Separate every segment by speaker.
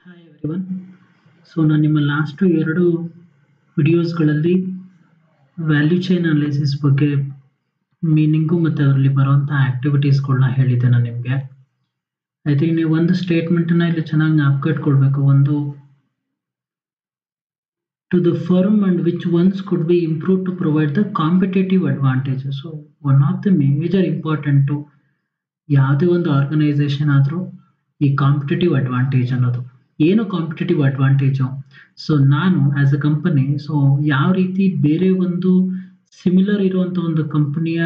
Speaker 1: Hi everyone so ನಾನು ನಿಮ್ಮ last ಎರಡು ವಿಡಿಯೋಸ್ಗಳಲ್ಲಿ ವ್ಯಾಲ್ಯೂ ಚೈನ್ ಅನಾಲಿಸಿಸ್ ಬಗ್ಗೆ ಮೀನಿಂಗು ಮತ್ತು ಅದರಲ್ಲಿ ಬರುವಂಥ ಆ್ಯಕ್ಟಿವಿಟೀಸ್ಗಳನ್ನ ಹೇಳಿದ್ದೆ ನಾನು ನಿಮಗೆ ಐ ಥಿಂಕ್ ನೀವು ಒಂದು ಸ್ಟೇಟ್ಮೆಂಟನ್ನು ಇಲ್ಲಿ ಚೆನ್ನಾಗಿ ಜ್ಞಾಪಕ ಇಟ್ಕೊಳ್ಬೇಕು ಒಂದು to the firm and which ones could be improve to provide the competitive advantage so one of the major important ಯಾವುದೇ ಒಂದು ಆರ್ಗನೈಸೇಷನ್ ಆದರೂ ಈ ಕಾಂಪಿಟೇಟಿವ್ ಅಡ್ವಾಂಟೇಜ್ ಅನ್ನೋದು ಏನು ಕಾಂಪಿಟೇಟಿವ್ ಅಡ್ವಾಂಟೇಜು ಸೊ ನಾನು ಆ್ಯಸ್ ಅ ಕಂಪನಿ ಸೊ ಯಾವ ರೀತಿ ಬೇರೆ ಒಂದು ಸಿಮಿಲರ್ ಇರುವಂಥ ಒಂದು ಕಂಪನಿಯ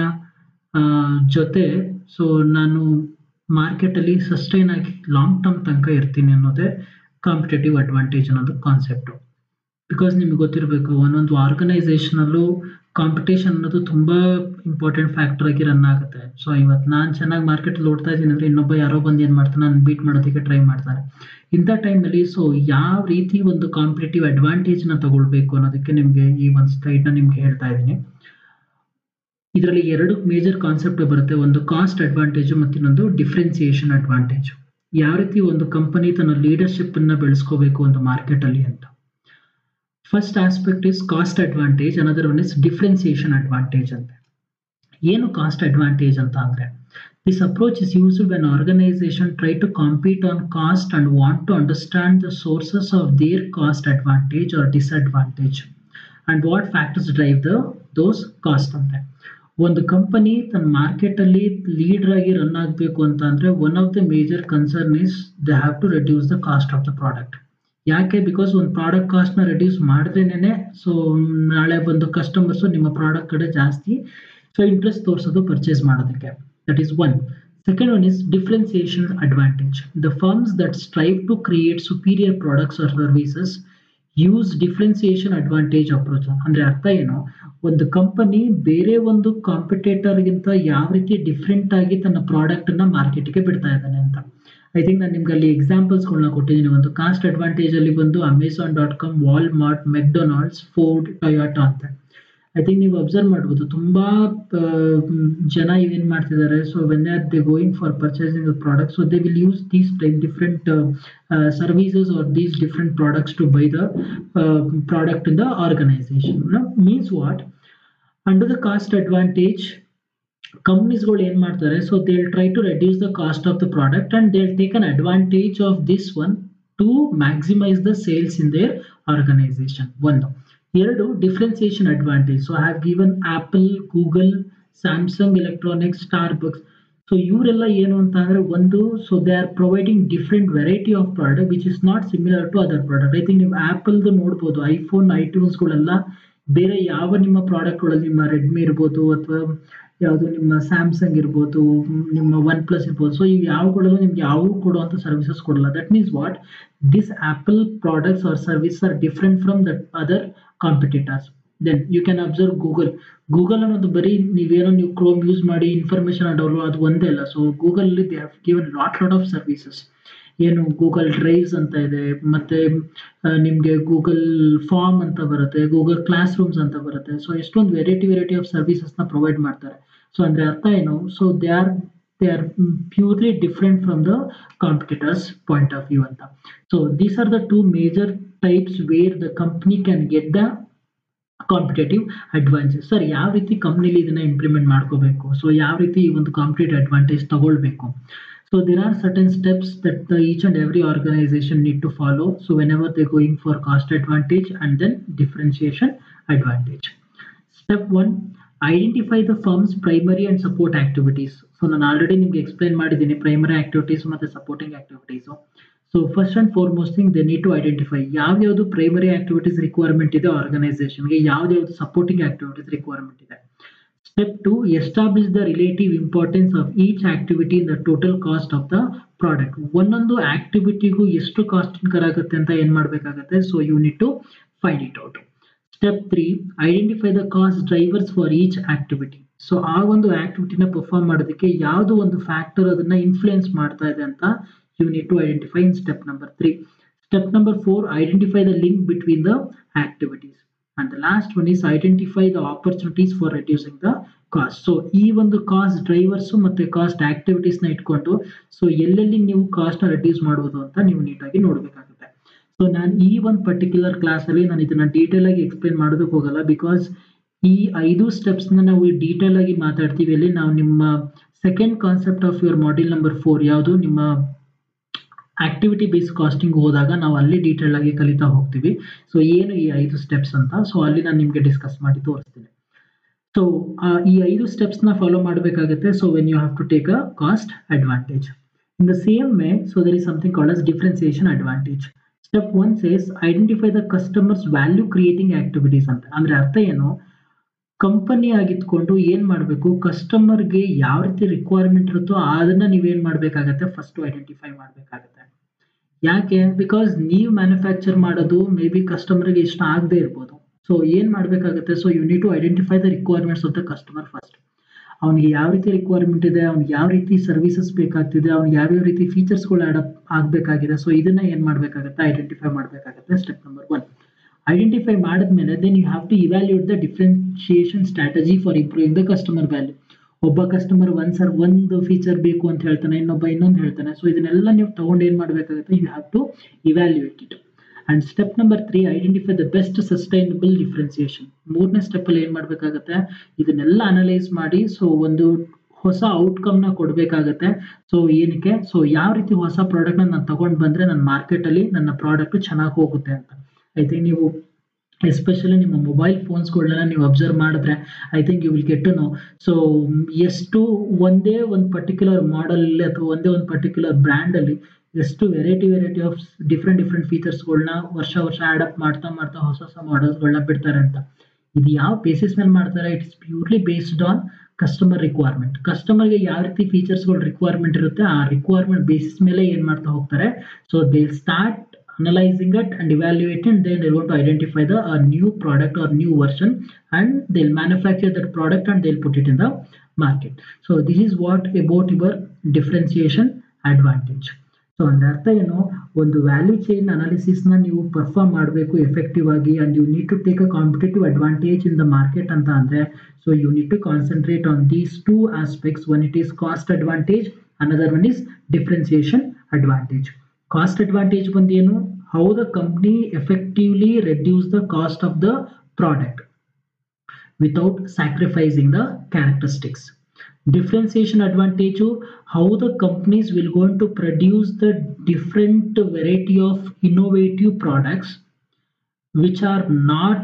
Speaker 1: ಜೊತೆ ಸೊ ನಾನು ಮಾರ್ಕೆಟಲ್ಲಿ ಸಸ್ಟೈನ್ ಆಗಿ ಲಾಂಗ್ ಟರ್ಮ್ ತನಕ ಇರ್ತೀನಿ ಅನ್ನೋದೇ ಕಾಂಪಿಟೇಟಿವ್ ಅಡ್ವಾಂಟೇಜ್ ಅನ್ನೋದು ಕಾನ್ಸೆಪ್ಟು ಬಿಕಾಸ್ ನಿಮ್ಗೆ ಗೊತ್ತಿರಬೇಕು ಒಂದೊಂದು ಆರ್ಗನೈಸೇಷನಲ್ಲೂ ಕಾಂಪಿಟೇಷನ್ ಅನ್ನೋದು ತುಂಬ ಇಂಪಾರ್ಟೆಂಟ್ ಫ್ಯಾಕ್ಟರ್ ಆಗಿ ರನ್ ಆಗುತ್ತೆ ಸೊ ಇವತ್ತು ನಾನು ಚೆನ್ನಾಗಿ ಮಾರ್ಕೆಟಲ್ಲಿ ಓಡ್ತಾ ಇದ್ದೀನಿ ಅಂದರೆ ಇನ್ನೊಬ್ಬ ಯಾರೋ ಬಂದು ಏನು ಮಾಡ್ತಾನೆ ನಾನು ಬೀಟ್ ಮಾಡೋದಕ್ಕೆ ಟ್ರೈ ಮಾಡ್ತಾನೆ ಇಂಥ ಟೈಮಲ್ಲಿ ಸೊ ಯಾವ ರೀತಿ ಒಂದು ಕಾಂಪಿಟೇಟಿವ್ ಅಡ್ವಾಂಟೇಜ್ನ ತಗೊಳ್ಬೇಕು ಅನ್ನೋದಕ್ಕೆ ನಿಮಗೆ ಈ ಒಂದು ಸ್ಲೈಡ್ನ ನಿಮ್ಗೆ ಹೇಳ್ತಾ ಇದ್ದೀನಿ ಇದರಲ್ಲಿ ಎರಡು ಮೇಜರ್ ಕಾನ್ಸೆಪ್ಟ್ ಬರುತ್ತೆ ಒಂದು ಕಾಸ್ಟ್ ಅಡ್ವಾಂಟೇಜು ಮತ್ತು ಇನ್ನೊಂದು ಡಿಫ್ರೆನ್ಸಿಯೇಷನ್ ಅಡ್ವಾಂಟೇಜ್ ಯಾವ ರೀತಿ ಒಂದು ಕಂಪನಿ ತನ್ನ ಲೀಡರ್ಶಿಪ್ ಅನ್ನ ಬೆಳೆಸ್ಕೋಬೇಕು ಒಂದು ಮಾರ್ಕೆಟಲ್ಲಿ ಅಂತ first aspect is cost advantage another one is differentiation advantage ಅಂತ ಏನು ಕಾಸ್ಟ್ ಅಡ್ವಾಂಟೇಜ್ ಅಂತ ಅಂದ್ರೆ this approach is used when organisation try to compete on cost and want to understand the sources of their cost advantage or disadvantage and what factors drive the those cost ಅಂತ ಒಂದು company ತನ್ನ ಮಾರ್ಕೆಟಲ್ಲಿ leader ಆಗಿ run ಆಗಬೇಕು ಅಂತ ಅಂದ್ರೆ one of the major concern is they have to reduce the cost of the product ಯಾಕೆ because ಒಂದು ಪ್ರಾಡಕ್ಟ್ ಕಾಸ್ಟ್ನ ರೆಡ್ಯೂಸ್ ಮಾಡಿದ್ರೇನೆ ಸೊ ನಾಳೆ ಬಂದು ಕಸ್ಟಮರ್ಸು ನಿಮ್ಮ ಪ್ರಾಡಕ್ಟ್ ಕಡೆ ಜಾಸ್ತಿ ಸೊ ಇಂಟ್ರೆಸ್ಟ್ ತೋರಿಸೋದು ಪರ್ಚೇಸ್ ಮಾಡೋದಕ್ಕೆ that is one second one is differentiation advantage the firms that strive to create superior products or services use differentiation advantage approach ಅಂದ್ರೆ ಅರ್ಥ ಏನು ಒಂದು ಕಂಪನಿ ಬೇರೆ ಒಂದು ಕಾಂಪಿಟೇಟರ್ಗಿಂತ ಯಾವ ರೀತಿ ಡಿಫ್ರೆಂಟ್ ಆಗಿ ತನ್ನ ಪ್ರಾಡಕ್ಟ್ ಅನ್ನ ಮಾರ್ಕೆಟ್ಗೆ ಬಿಡ್ತಾ ಇದ್ದಾನೆ ಅಂತ ಐ ಥಿಂಕ್ ನಾನು ನಿಮ್ಗೆ ಅಲ್ಲಿ ಎಕ್ಸಾಂಪಲ್ಸ್ಗಳನ್ನ ಕೊಟ್ಟಿದ್ದೀನಿ ಒಂದು ಕಾಸ್ಟ್ ಅಡ್ವಾಂಟೇಜ್ ಅಲ್ಲಿ ಬಂದು Amazon dot com Walmart McDonald's Ford Toyota ಅಂತ ಐ ಥಿಂಕ್ ನೀವು ಅಬ್ಸರ್ವ್ ಮಾಡ್ಬೋದು ತುಂಬಾ ಜನ ಏನ್ ಮಾಡ್ತಿದ್ದಾರೆ so when are they going for purchasing product so they will use these different services or these different products to buy the product in the organisation means what under the cost advantage ಕಂಪ್ನೀಸ್ಗಳು ಏನ್ ಮಾಡ್ತಾರೆ so they try to reduce the cost of the product and they take an advantage of this one to maximise the sales in their organisation ಒಂದು ಎರಡು differentiation advantage so have given Apple Google Samsung electronics Starbucks so ಇವರೆಲ್ಲ ಏನು ಅಂತ ಅಂದ್ರೆ ಒಂದು so they are providing different variety of product which is not similar to other product I think ನೀವು ಆಪಲ್ದು ನೋಡ್ಬೋದು ಐಫೋನ್ ಐಟ್ಯೂನ್ಸ್ಗಳೆಲ್ಲ ಬೇರೆ ಯಾವ ನಿಮ್ಮ ಪ್ರಾಡಕ್ಟ್ಗಳಲ್ಲಿ ನಿಮ್ಮ ರೆಡ್ಮಿ ಇರ್ಬೋದು ಅಥವಾ ಯಾವುದು ನಿಮ್ಮ ಸ್ಯಾಮ್ಸಂಗ್ ಇರ್ಬೋದು ನಿಮ್ಮ ಒನ್ ಪ್ಲಸ್ ಇರ್ಬೋದು ಸೊ ಇವು ಯಾವಗಳಲ್ಲೂ ನಿಮ್ಗೆ ಯಾವ ಕೊಡುವಂಥ ಸರ್ವಿಸಸ್ ಕೊಡಲ್ಲ that means what this Apple products or service are different from that other competitors then you can observe Google Google ಅನ್ನೋದು ಬರೀ ನೀವೇನೋ ನೀವು ಕ್ರೋಮ್ ಯೂಸ್ ಮಾಡಿ ಇನ್ಫಾರ್ಮೇಶನ್ ಡೌನ್ಲೋಡ್ ಅದು ಒಂದೇ ಅಲ್ಲ so Google they have given lot lot of services ಏನು Google drives ಅಂತ ಇದೆ ಮತ್ತೆ ನಿಮಗೆ ಗೂಗಲ್ ಫಾರ್ಮ್ ಅಂತ ಬರುತ್ತೆ ಗೂಗಲ್ ಕ್ಲಾಸ್ ರೂಮ್ಸ್ ಅಂತ ಬರುತ್ತೆ ಸೊ ಎಷ್ಟೊಂದು ವೆರೈಟಿ ವೆರೈಟಿ ಆಫ್ ಸರ್ವಿಸಸ್ನ ಪ್ರೊವೈಡ್ ಮಾಡ್ತಾರೆ ಸೊ ಅಂದ್ರೆ ಅರ್ಥ ಏನು so they are they are purely different from the competitors point of view ಅಂತ so these are the two major types where the company can get the competitive advantage sir ಯಾವ ರೀತಿ ಕಂಪ್ನಿಲಿ ಇದನ್ನ implement ಮಾಡ್ಕೋಬೇಕು so ಯಾವ ರೀತಿ ಈ ಒಂದು competitive advantage ತಗೊಳ್ಬೇಕು So there are certain steps that the, each and every organization need to follow. So whenever they're going for cost advantage and then differentiation advantage. Step one, identify the firm's primary and support activities. So ನಾನು already ನಿಮ್ಗೆ explain ಮಾಡಿದ್ದೀನಿ primary activities ಮತ್ತೆ supporting activities so first and foremost thing they need to identify ಯಾವ್ಯಾವುದು primary activities requirement ಇದೆ ಆರ್ಗನೈಸೇಷನ್ಗೆ ಯಾವ್ದಾವ್ದು supporting activities requirement ಇದೆ Step 2 establish the relative importance of each activity in the total cost of the product ಒಂದೊಂದು ಆಕ್ಟಿವಿಟಿಗೂ ಎಷ್ಟು cost incur ಆಗುತ್ತೆ ಅಂತ ಏನ್ ಮಾಡಬೇಕಾಗತ್ತೆ so you need to find it out step three identify the cost drivers for each activity so ಆ ಒಂದು ಆಕ್ಟಿವಿಟಿನ perform ಮಾಡೋದಕ್ಕೆ ಯಾವುದು ಒಂದು ಫ್ಯಾಕ್ಟರ್ ಅದನ್ನ ಇನ್ಫ್ಲೂಯೆನ್ಸ್ ಮಾಡ್ತಾ ಇದೆ ಅಂತ you need to identify in step number three step number four identify the link between the activities and the last one is identify the opportunities for reducing the cost so ಈ ಒಂದು cost drivers ಮತ್ತೆ cost activities ನ ಇಟ್ಕೊಂಡು so ಎಲ್ಲೆಲ್ಲಿ ನೀವು cost ನ reduce ಮಾಡುವುದು ಅಂತ ನೀವು ನೀಟಾಗಿ ನೋಡಬೇಕಾಗುತ್ತೆ ಸೊ ನಾನು ಈ ಒಂದು ಪರ್ಟಿಕ್ಯುಲರ್ ಕ್ಲಾಸಲ್ಲಿ ನಾನು ಇದನ್ನ ಡೀಟೇಲ್ ಆಗಿ ಎಕ್ಸ್ಪ್ಲೇನ್ ಮಾಡೋದಕ್ಕೆ ಹೋಗಲ್ಲ ಬಿಕಾಸ್ ಈ ಐದು ಸ್ಟೆಪ್ಸ್ನ ನಾವು ಡೀಟೇಲ್ ಆಗಿ ಮಾತಾಡ್ತೀವಿ ಅಲ್ಲಿ ನಾವು ನಿಮ್ಮ second concept of your model number four ಯಾವುದು ನಿಮ್ಮ ಆಕ್ಟಿವಿಟಿ ಬೇಸ್ ಕಾಸ್ಟಿಂಗ್ ಹೋದಾಗ ನಾವು ಅಲ್ಲಿ ಡೀಟೇಲ್ ಆಗಿ ಕಲಿತಾ ಹೋಗ್ತೀವಿ ಸೊ ಏನು ಈ ಐದು ಸ್ಟೆಪ್ಸ್ ಅಂತ ಸೊ ಅಲ್ಲಿ ನಾನು ನಿಮಗೆ ಡಿಸ್ಕಸ್ ಮಾಡಿ ತೋರಿಸ್ತೀನಿ ಸೊ ಈ ಐದು ಸ್ಟೆಪ್ಸ್ನ ಫಾಲೋ ಮಾಡಬೇಕಾಗುತ್ತೆ so when you have to take a cost advantage in the same way so there is something called as differentiation advantage step one says identify the customers value creating activities ಅಂತ ಅಂದ್ರೆ ಅರ್ಥ ಏನು company ಆಗಿದ್ಕೊಂಡು ಏನ್ ಮಾಡಬೇಕು ಕಸ್ಟಮರ್ಗೆ ಯಾವ ರೀತಿ requirement ಇರುತ್ತೋ ಅದನ್ನ ನೀವೇನ್ ಮಾಡ್ಬೇಕಾಗತ್ತೆ ಫಸ್ಟ್ ಐಡೆಂಟಿಫೈ ಮಾಡ್ಬೇಕಾಗತ್ತೆ ಯಾಕೆ ಬಿಕಾಸ್ ನೀವು ಮ್ಯಾನುಫ್ಯಾಕ್ಚರ್ ಮಾಡೋದು ಮೇ ಬಿ ಕಸ್ಟಮರ್ಗೆ ಇಷ್ಟ ಆಗದೆ ಇರ್ಬೋದು ಸೊ ಏನ್ ಮಾಡ್ಬೇಕಾಗತ್ತೆ so you need to identify the requirements of the customer first ಅವ್ನಿಗೆ ಯಾವ ರೀತಿ ರಿಕ್ವೈರ್ಮೆಂಟ್ ಇದೆ ಅವ್ನಿಗೆ ಯಾವ ರೀತಿ ಸರ್ವಿಸಸ್ ಬೇಕಾಗ್ತಿದೆ ಅವ್ನಿಗೆ ಯಾವ್ಯಾವ ರೀತಿ ಫೀಚರ್ಸ್ಗಳು ಅಡಪ್ ಆಗಬೇಕಾಗಿದೆ ಸೊ ಇದನ್ನ ಏನ್ ಮಾಡ್ಬೇಕಾಗತ್ತೆ ಐಡೆಂಟಿಫೈ ಮಾಡ್ಬೇಕಾಗತ್ತೆ ಸ್ಟೆಪ್ ನಂಬರ್ ಒನ್ ಐಡೆಂಟಿಫೈ ಮಾಡಿದ್ಮೇಲೆ then you have to evaluate the differentiation strategy for improving the customer value ಒಬ್ಬ ಕಸ್ಟಮರ್ ಒಂದ್ ಸರ್ ಒಂದು ಫೀಚರ್ ಬೇಕು ಅಂತ ಹೇಳ್ತಾನೆ ಇನ್ನೊಬ್ಬ ಇನ್ನೊಂದು ಹೇಳ್ತಾನೆ ಸೊ ಇದನ್ನೆಲ್ಲ ನೀವು ತಗೊಂಡು ಏನ್ ಮಾಡ್ಬೇಕಾಗುತ್ತೆ you have to evaluate it and step number three identify the best sustainable differentiation ಮೂರನೇ ಸ್ಟೆಪ್ ಅಲ್ಲಿ ಏನ್ ಮಾಡ್ಬೇಕಾಗತ್ತೆ ಇದನ್ನೆಲ್ಲ ಅನಲೈಸ್ ಮಾಡಿ ಸೊ ಒಂದು ಹೊಸ ಔಟ್ಕಮ್ ನ ಕೊಡ್ಬೇಕಾಗತ್ತೆ ಸೊ ಏನಕ್ಕೆ ಸೊ ಯಾವ ರೀತಿ ಹೊಸ ಪ್ರಾಡಕ್ಟ್ ನ ನಾನು ತಗೊಂಡ್ ಬಂದ್ರೆ ನನ್ನ ಮಾರ್ಕೆಟ್ ಅಲ್ಲಿ ನನ್ನ ಪ್ರಾಡಕ್ಟ್ ಚೆನ್ನಾಗಿ ಹೋಗುತ್ತೆ ಅಂತ ಐ ಥಿಂಕ್ ನೀವು ಎಸ್ಪೆಷಲಿ ನಿಮ್ಮ ಮೊಬೈಲ್ ಫೋನ್ಸ್ಗಳನ್ನ ನೀವು ಅಬ್ಸರ್ವ್ ಮಾಡಿದ್ರೆ I think you will get to know so ಎಷ್ಟು ಒಂದೇ ಒಂದು ಪರ್ಟಿಕ್ಯುಲರ್ ಮಾಡೆಲ್ ಅಥವಾ ಒಂದೇ ಒಂದು ಪರ್ಟಿಕ್ಯುಲರ್ ಬ್ರ್ಯಾಂಡ್ ಅಲ್ಲಿ ಎಷ್ಟು variety variety of different different ಫೀಚರ್ಸ್ಗಳನ್ನ ವರ್ಷ ವರ್ಷ ಅಡಾಪ್ಟ್ ಮಾಡ್ತಾ ಮಾಡ್ತಾ ಹೊಸ ಹೊಸ ಮಾಡೆಲ್ಸ್ಗಳನ್ನ ಬಿಡ್ತಾರೆ ಅಂತ ಇದು ಯಾವ ಬೇಸಿಸ್ ಮೇಲೆ ಮಾಡ್ತಾರೆ it's purely based on customer requirement ಕಸ್ಟಮರ್ಗೆ ಯಾವ ರೀತಿ ಫೀಚರ್ಸ್ಗಳು ರಿಕ್ವೈರ್ಮೆಂಟ್ ಇರುತ್ತೆ ಆ ರಿಕ್ವೈರ್ಮೆಂಟ್ ಬೇಸಿಸ್ ಮೇಲೆ ಏನ್ ಮಾಡ್ತಾ ಹೋಗ್ತಾರೆ so they start analyzing it and evaluating then they're going to identify the a new product or new version and they'll manufacture that product and they'll put it in the market so this is what about your differentiation advantage so ಅಂದ್ರೆ ಅರ್ಥ ಏನು ಒಂದು value chain analysis ನ ನೀವು perform ಮಾಡಬೇಕು effective ಆಗಿ and you need to take a competitive advantage in the market ಅಂತ ಅಂದ್ರೆ so you need to concentrate on these two aspects one it is cost advantage another one is differentiation advantage cost advantage ಬಂದು ಏನು how the company effectively reduce the cost of the product without sacrificing the characteristics differentiation advantage how the companies will going to produce the different variety of innovative products which are not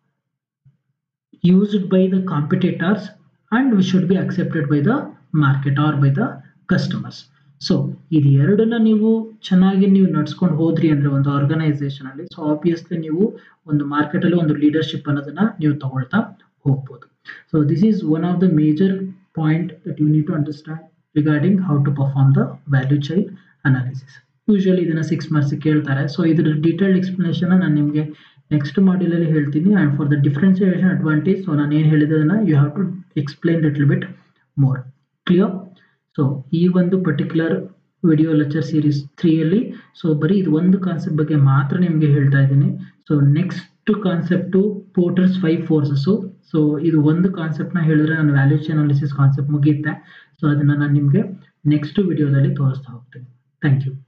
Speaker 1: used by the competitors and which should be accepted by the market or by the customers so ಇದು ಎರಡನ್ನ ನೀವು ಚೆನ್ನಾಗಿ ನೀವು ನಡ್ಸ್ಕೊಂಡು ಹೋದ್ರಿ ಅಂದ್ರೆ ಒಂದು organisation ಅಲ್ಲಿ ಸೊ ಆಬ್ವಿಯಸ್ಲಿ ನೀವು ಒಂದು ಮಾರ್ಕೆಟ್ ಅಲ್ಲಿ ಒಂದು ಲೀಡರ್ಶಿಪ್ ಅನ್ನೋದನ್ನ ನೀವು ತಗೊಳ್ತಾ ಹೋಗ್ಬೋದು so this is one of the major point that you need to understand regarding how to perform the value chain analysis. Usually ಇದನ್ನ ಸಿಕ್ಸ್ ಮಾರ್ಕ್ಸ್ ಕೇಳ್ತಾರೆ ಸೊ ಇದ್ರ ಡೀಟೇಲ್ಡ್ ಎಕ್ಸ್ಪ್ಲನೇಷನ್ ನಾನು ನಿಮಗೆ ನೆಕ್ಸ್ಟ್ ಅಲ್ಲಿ ಹೇಳ್ತೀನಿ and for the differentiation advantage so ನಾನು ಏನು ಹೇಳಿದ್ದನ್ನ you have to explain little bit more clear so ಈ ಒಂದು ಪರ್ಟಿಕ್ಯುಲರ್ ವಿಡಿಯೋ ಲೆಕ್ಚರ್ ಸೀರೀಸ್ ತ್ರೀಯಲ್ಲಿ ಸೊ ಬರೀ ಇದು ಒಂದು ಕಾನ್ಸೆಪ್ಟ್ ಬಗ್ಗೆ ಮಾತ್ರ ನಿಮಗೆ ಹೇಳ್ತಾ ಇದ್ದೀನಿ so next concept Porter's five forces so ಇದು ಒಂದು ಕಾನ್ಸೆಪ್ಟ್ನ ಹೇಳಿದ್ರೆ ನಾನು ವ್ಯಾಲ್ಯೂಷನ್ ಅನಾಲಿಸಿಸ್ ಕಾನ್ಸೆಪ್ಟ್ ಮುಗಿಯುತ್ತೆ ಸೊ ಅದನ್ನು ನಾನು ನಿಮಗೆ ನೆಕ್ಸ್ಟ್ ವಿಡಿಯೋದಲ್ಲಿ ತೋರಿಸ್ತಾ ಹೋಗ್ತೀನಿ ಥ್ಯಾಂಕ್ ಯು